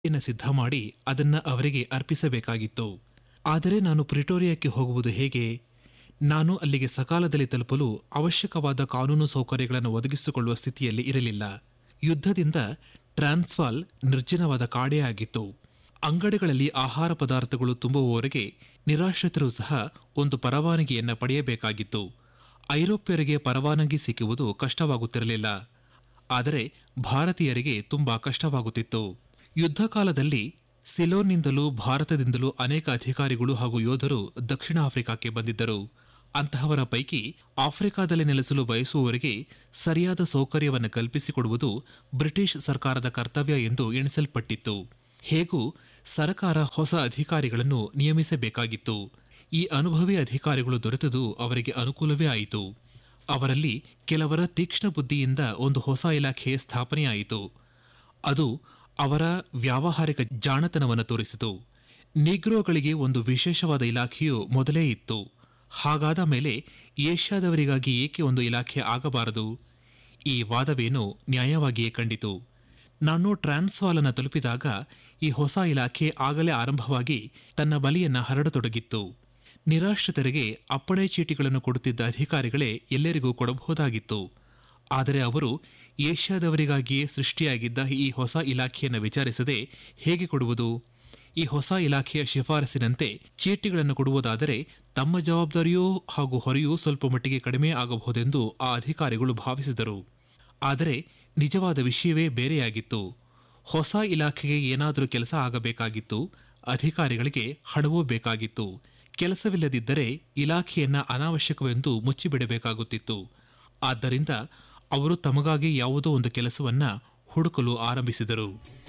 ಯನ್ನು ಸಿದ್ಧ ಮಾಡಿ ಅದನ್ನ ಅವರಿಗೆ ಅರ್ಪಿಸಬೇಕಾಗಿತ್ತು ಆದರೆ ನಾನು ಪ್ರಿಟೋರಿಯಾಕ್ಕೆ ಹೋಗುವುದು ಹೇಗೆ ನಾನು ಅಲ್ಲಿಗೆ ಸಕಾಲದಲ್ಲಿ ತಲುಪಲು ಅವಶ್ಯಕವಾದ ಕಾನೂನು ಸೌಕರ್ಯಗಳನ್ನು ಒದಗಿಸಿಕೊಳ್ಳುವ ಸ್ಥಿತಿಯಲ್ಲಿ ಇರಲಿಲ್ಲ ಯುದ್ಧದಿಂದ ಟ್ರಾನ್ಸ್ವಾಲ್ ನಿರ್ಜನವಾದ ಕಾಡೇ ಆಗಿತ್ತು ಅಂಗಡಿಗಳಲ್ಲಿ ಆಹಾರ ಪದಾರ್ಥಗಳು ತುಂಬುವವರೆಗೆ ನಿರಾಶ್ರಿತರು ಸಹ ಒಂದು ಪರವಾನಗಿಯನ್ನ ಪಡೆಯಬೇಕಾಗಿತ್ತು ಐರೋಪ್ಯರಿಗೆ ಪರವಾನಗಿ ಸಿಕ್ಕುವುದು ಕಷ್ಟವಾಗುತ್ತಿರಲಿಲ್ಲ ಆದರೆ ಭಾರತೀಯರಿಗೆ ತುಂಬಾ ಕಷ್ಟವಾಗುತ್ತಿತ್ತು ಯುದ್ಧ ಕಾಲದಲ್ಲಿ ಸಿಲೋನ್ನಿಂದಲೂ ಭಾರತದಿಂದಲೂ ಅನೇಕ ಅಧಿಕಾರಿಗಳು ಹಾಗೂ ಯೋಧರು ದಕ್ಷಿಣ ಆಫ್ರಿಕಾಕ್ಕೆ ಬಂದಿದ್ದರು ಅಂತಹವರ ಪೈಕಿ ಆಫ್ರಿಕಾದಲ್ಲಿ ನೆಲೆಸಲು ಬಯಸುವವರಿಗೆ ಸರಿಯಾದ ಸೌಕರ್ಯವನ್ನು ಕಲ್ಪಿಸಿಕೊಡುವುದು ಬ್ರಿಟಿಷ್ ಸರ್ಕಾರದ ಕರ್ತವ್ಯ ಎಂದು ಎಣಿಸಲ್ಪಟ್ಟಿತ್ತು ಹೇಗೂ ಸರ್ಕಾರ ಹೊಸ ಅಧಿಕಾರಿಗಳನ್ನು ನಿಯಮಿಸಬೇಕಾಗಿತ್ತು ಈ ಅನುಭವಿ ಅಧಿಕಾರಿಗಳು ದೊರೆತದು ಅವರಿಗೆ ಅನುಕೂಲವೇ ಆಯಿತು ಅವರಲ್ಲಿ ಕೆಲವರ ತೀಕ್ಷ್ಣ ಬುದ್ಧಿಯಿಂದ ಒಂದು ಹೊಸ ಇಲಾಖೆ ಸ್ಥಾಪನೆಯಾಯಿತು ಅದು ಅವರ ವ್ಯಾವಹಾರಿಕ ಜಾಣತನವನ್ನು ತೋರಿಸಿತು ನೀಗ್ರೋಗಳಿಗೆ ಒಂದು ವಿಶೇಷವಾದ ಇಲಾಖೆಯು ಮೊದಲೇ ಇತ್ತು ಹಾಗಾದ ಮೇಲೆ ಏಷ್ಯಾದವರಿಗಾಗಿ ಏಕೆ ಒಂದು ಇಲಾಖೆ ಆಗಬಾರದು ಈ ವಾದವೇನು ನ್ಯಾಯವಾಗಿಯೇ ಕಂಡಿತು ನಾನು ಟ್ರಾನ್ಸ್ವಾಲನ ತಲುಪಿದಾಗ ಈ ಹೊಸ ಇಲಾಖೆ ಆಗಲೇ ಆರಂಭವಾಗಿ ತನ್ನ ಬಲಿಯನ್ನ ಹರಡತೊಡಗಿತ್ತು ನಿರಾಶ್ರಿತರಿಗೆ ಅಪ್ಪಣೆ ಚೀಟಿಗಳನ್ನು ಕೊಡುತ್ತಿದ್ದ ಅಧಿಕಾರಿಗಳೇ ಎಲ್ಲರಿಗೂ ಕೊಡಬಹುದಾಗಿತ್ತು ಆದರೆ ಅವರು ಏಷ್ಯಾದವರಿಗಾಗಿಯೇ ಸೃಷ್ಟಿಯಾಗಿದ್ದ ಈ ಹೊಸ ಇಲಾಖೆಯನ್ನು ವಿಚಾರಿಸದೆ ಹೇಗೆ ಕೊಡುವುದು ಈ ಹೊಸ ಇಲಾಖೆಯ ಶಿಫಾರಸಿನಂತೆ ಚೀಟಿಗಳನ್ನು ಕೊಡುವುದಾದರೆ ತಮ್ಮ ಜವಾಬ್ದಾರಿಯೂ ಹಾಗೂ ಹೊರೆಯೂ ಸ್ವಲ್ಪ ಮಟ್ಟಿಗೆ ಕಡಿಮೆ ಆಗಬಹುದೆಂದು ಆ ಅಧಿಕಾರಿಗಳು ಭಾವಿಸಿದರು ಆದರೆ ನಿಜವಾದ ವಿಷಯವೇ ಬೇರೆಯಾಗಿತ್ತು ಹೊಸ ಇಲಾಖೆಗೆ ಏನಾದರೂ ಕೆಲಸ ಆಗಬೇಕಾಗಿತ್ತು ಅಧಿಕಾರಿಗಳಿಗೆ ಹಣವೂ ಬೇಕಾಗಿತ್ತು ಕೆಲಸವಿಲ್ಲದಿದ್ದರೆ ಇಲಾಖೆಯನ್ನ ಅನಾವಶ್ಯಕವೆಂದು ಮುಚ್ಚಿಬಿಡಬೇಕಾಗುತ್ತಿತ್ತು ಆದ್ದರಿಂದ ಅವರು ತಮಗಾಗಿ ಯಾವುದೋ ಒಂದು ಕೆಲಸವನ್ನ ಹುಡುಕಲು ಆರಂಭಿಸಿದರು